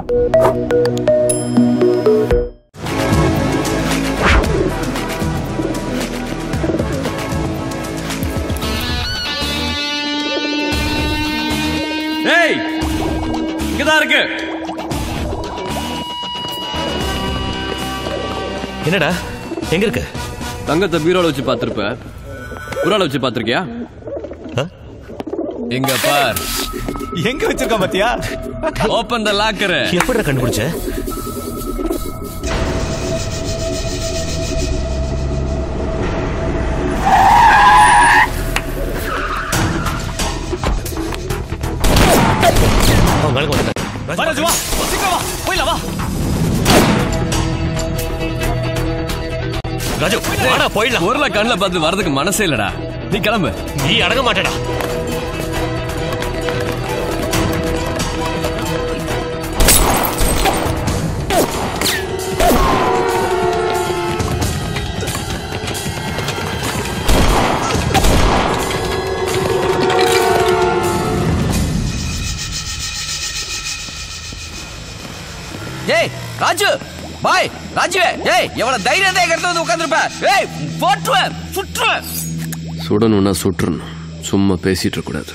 ஏய் இங்கதான் இருக்கு என்னடா எங்க இருக்க தங்கத்தை பீரோல வச்சு பார்த்திருப்ப புறால வச்சு பார்த்திருக்கியா எங்க பார் எங்க வச்சிருக்கான் பாத்தியா ஓபன் த லாக்கர் எப்படிடா கண்டுபிடிச்ச அவன் மேலே வந்துட்டான் ராஜு வா சீக்கிரம் வா போயிடலாம் வா ராஜு வாடா போயிடலாம் பொருளை கண்ணில் பார்த்து வரதுக்கு மனசே இல்லடா நீ கிளம்பு நீ அடங்க மாட்டேடா ஏய் ராஜு பாய் ராஜுவே ஏய் எவ்வளவு தைரியம் தான் எங்க வந்து உட்காந்துருப்ப ஏய் போட்டுருவேன் சுற்றுவேன் சுடணும்னா சுட்டுறணும் சும்மா பேசிட்டு இருக்கக்கூடாது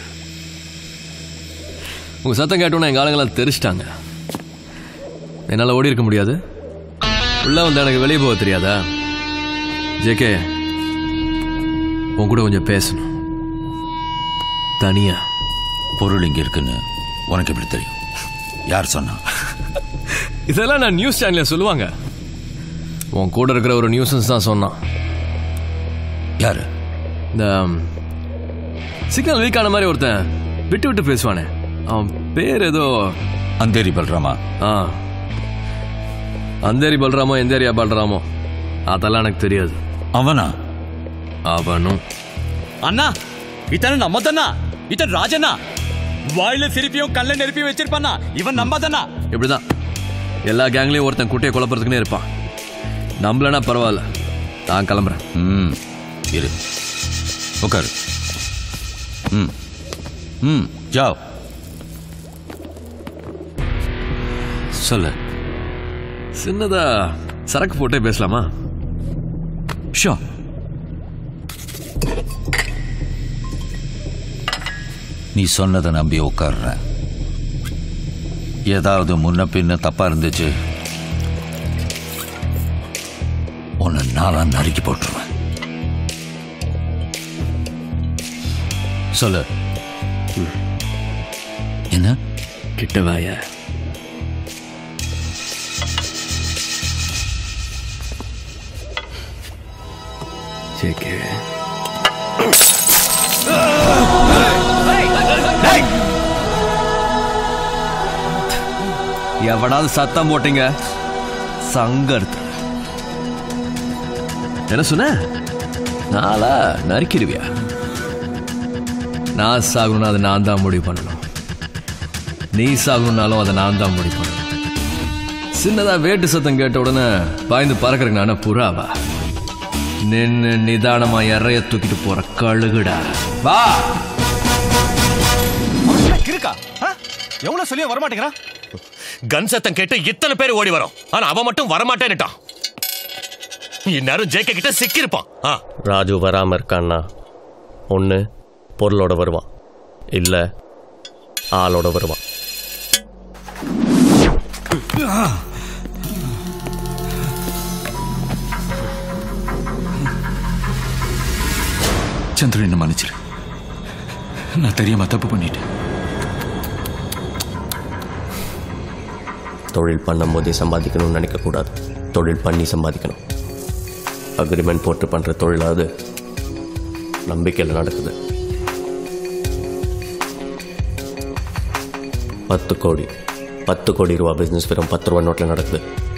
உங்க சத்தம் கேட்டோன்னா எங்க ஆளுங்களாம் தெரிச்சிட்டாங்க என்னால ஓடி இருக்க முடியாது உள்ள வந்து எனக்கு வெளியே போக தெரியாதா ஜேகே உன் கூட கொஞ்சம் பேசணும் தனியா பொருள் இங்க இருக்குன்னு உனக்கு எப்படி தெரியும் யார் சொன்னா இதெல்லாம் நான் நியூஸ் சேனல்ல சொல்லுவாங்க உன் கூட இருக்கிற ஒரு நியூஸன்ஸ் தான் சொன்னான் யாரு இந்த சிக்னல் வீக் ஆன மாதிரி ஒருத்தன் விட்டு விட்டு பேசுவானே அவன் பேர் ஏதோ அந்தேரி பல்ராமா ஆ அந்தேரி பல்ராமோ எந்தேரியா பல்ராமோ அதெல்லாம் எனக்கு தெரியாது அவனா அவனும் அண்ணா இத்தனை நம்ம தானா இத்தனை ராஜண்ணா வாயில சிரிப்பியும் கல்ல நெருப்பியும் வச்சிருப்பானா இவன் நம்ம தானா இப்படிதான் எல்லா கேங்லயும் ஒருத்தன் குட்டையை குழப்பறதுக்குன்னே இருப்பான் நம்மளனா பரவாயில்ல நான் கிளம்புறேன் ம் இரு உட்காரு ம் ம் ஜாவ் சொல்லு சின்னதா சரக்கு போட்டே பேசலாமா ஷோ நீ சொன்னதை நம்பி உட்கார்ற ஏதாவது முன்ன பின்ன தப்பா இருந்துச்சு உன்னை நாளா நறுக்கி போட்டுருவேன் சொல்லு என்ன கிட்ட வாய ஜேகே எவனாவது சத்தம் போட்டீங்க சங்கர்த்த என்ன சொன்ன நாளா நறுக்கிடுவியா நான் சாகணும்னா அதை நான் தான் முடிவு பண்ணணும் நீ சாகணும்னாலும் அதை நான் தான் முடிவு பண்ணணும் சின்னதா வேட்டு சத்தம் கேட்ட உடனே பாய்ந்து பறக்கறதுக்கு நான் புறாவா நின்னு நிதானமா இறைய தூக்கிட்டு போற கழுகுடா வா இருக்கா எவ்வளவு சொல்லியும் வரமாட்டேங்கிறான் கன் சத்தம் கேட்டு இத்தனை பேர் ஓடி வரோம் ஆனா அவன் மட்டும் வரமாட்டேன்னுட்டான் இந்நேரம் ஜேகே கிட்ட சிக்கியிருப்பான் ஆ ராஜு வராமல் இருக்கான்னா ஒன்று பொருளோட வருவான் இல்லை ஆளோட வருவான் சந்திரன் என்ன மன்னிச்சிரு நான் தெரியாம தப்பு பண்ணிட்டேன் தொழில் பண்ணும்போதே சம்பாதிக்கணும்னு நினைக்கக்கூடாது தொழில் பண்ணி சம்பாதிக்கணும் அக்ரிமெண்ட் போட்டு பண்ணுற தொழிலாவது நம்பிக்கையில் நடக்குது பத்து கோடி பத்து கோடி ரூபா பிஸ்னஸ் வெறும் பத்து ரூபா நோட்டில் நடக்குது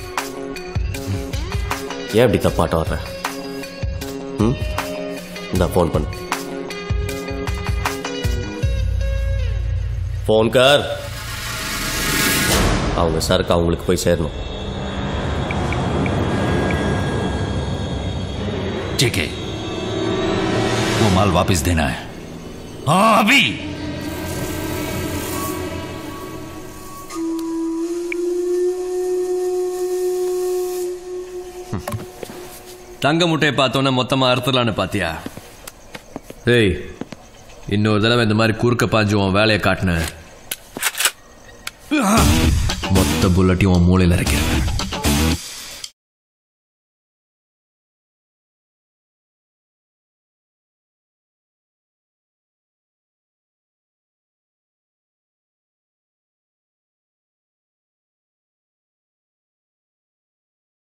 ஏன் இப்படி தப்பாட்டம் வர்ற ம் இந்த ஃபோன் பண்ணு ஃபோன் கார் அவங்க சரக்கு அவங்களுக்கு போய் சேரணும் ठीक है वो माल वापस देना है हाँ अभी தங்க முட்டையை பார்த்தோன்னே மொத்தமாக அறுத்துலான்னு பாத்தியா ஏய் இன்னொரு தடவை இந்த மாதிரி குறுக்க பாஞ்சு உன் வேலையை காட்டின மொத்த புல்லட்டையும் உன் மூளையில் இறக்கிறேன்